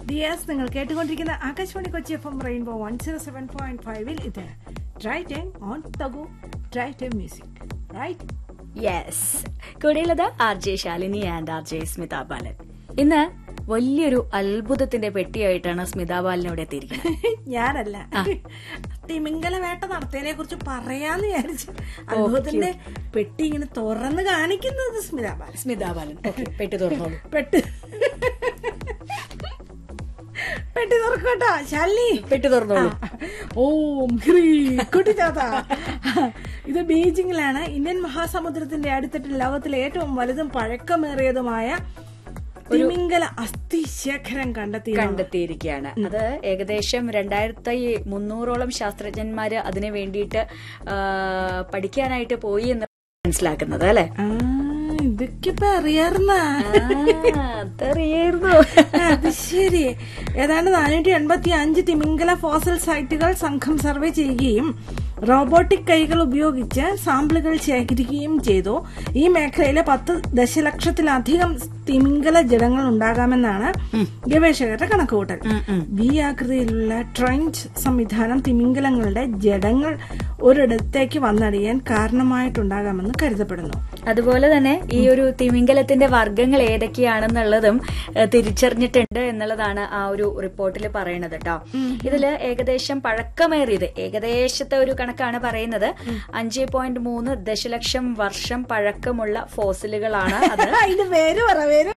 dears നിങ്ങൾ കേട്ടുകൊണ്ടിരിക്കുന്ന Akashvani Kochi F M Rainbow one zero seven point ഫൈവിൽ ഇത് ഡ്രൈ ടൈം ഓൺ തഗു dry time music right yes കൂടെയുള്ളത് R J Shalini and R J Smitha Balan ഇന്ന് വലിയൊരു അത്ഭുതത്തിന്റെ പെട്ടിയായിട്ടാണ് സ്മിത ബാലൻ ഇവിടെ എത്തിയിരിക്കുന്നത് ഞാനല്ല തിമിംഗല വേട്ട നടത്തിയതിനെ കുറിച്ച് പറയാന്ന് വിചാരിച്ചു അത്ഭുതത്തിന്റെ പെട്ടി ഇങ്ങനെ തുറന്ന് കാണിക്കുന്നത് സ്മിത ബാലൻ സ്മിത ബാലൻ ഓക്കെ പെട്ടി തുറന്നോളൂ പെട്ട് പെട്ടി തുറക്കട്ടോ ശാലിനി പെട്ടി തുറന്നോളൂ ഓം ഹ്രീ കുട്ടിച്ചാത്ത ഇത് ബീജിംഗിലാണ് ഇന്ത്യൻ മഹാസമുദ്രത്തിന്റെ അടിത്തട്ടിൽ ലോകത്തിലെ ഏറ്റവും വലുതും പഴക്കമേറിയതുമായ തിമിംഗല അസ്ഥി ശേഖരം കണ്ടെത്തി കണ്ടെത്തിയിരിക്കുകയാണ് അത് ഏകദേശം രണ്ടായിരത്തി മുന്നൂറോളം ശാസ്ത്രജ്ഞന്മാര് അതിനു വേണ്ടിയിട്ട് ആ, പഠിക്കാനായിട്ട് പോയി എന്ന് മനസ്സിലാക്കുന്നത് അല്ലെ ആ ഇതൊക്കെ ഇപ്പൊ അറിയാറുന്നാ അതറിയായിരുന്നു അത് ശരി ഏതാണ്ട് നാനൂറ്റി എൺപത്തി അഞ്ച് തിമിംഗല ഫോസൽ സൈറ്റുകൾ സംഘം സർവേ ചെയ്യുകയും റോബോട്ടിക് കൈകൾ ഉപയോഗിച്ച് സാമ്പിളുകൾ ശേഖരിക്കുകയും ചെയ്തു ഈ മേഖലയിലെ പത്ത് ദശലക്ഷത്തിലധികം തിമിംഗല ജഡങ്ങൾ ഉണ്ടാകാമെന്നാണ് ഗവേഷകരുടെ കണക്കുകൂട്ടൽ വി ആകൃതിയിലുള്ള ട്രെയിൻഡ് സംവിധാനം തിമിംഗലങ്ങളുടെ ജഡങ്ങൾ ഒരിടത്തേക്ക് വന്നടിയാൻ കാരണമായിട്ടുണ്ടാകാമെന്ന് കരുതപ്പെടുന്നു അതുപോലെ തന്നെ ഈ ഒരു തിമിംഗലത്തിന്റെ വർഗ്ഗങ്ങൾ ഏതൊക്കെയാണെന്നുള്ളതും ഏഹ്, തിരിച്ചറിഞ്ഞിട്ടുണ്ട് എന്നുള്ളതാണ് ആ ഒരു റിപ്പോർട്ടിൽ പറയുന്നത് കേട്ടോ ഇതില് ഏകദേശം പഴക്കമേറിയത് ഏകദേശത്തെ ഒരു കണക്കാണ് പറയുന്നത് അഞ്ച് പോയിന്റ് മൂന്ന് ദശലക്ഷം വർഷം പഴക്കമുള്ള ഫോസിലുകളാണ് അത് അതിന്റെ പേര് പറ പേര്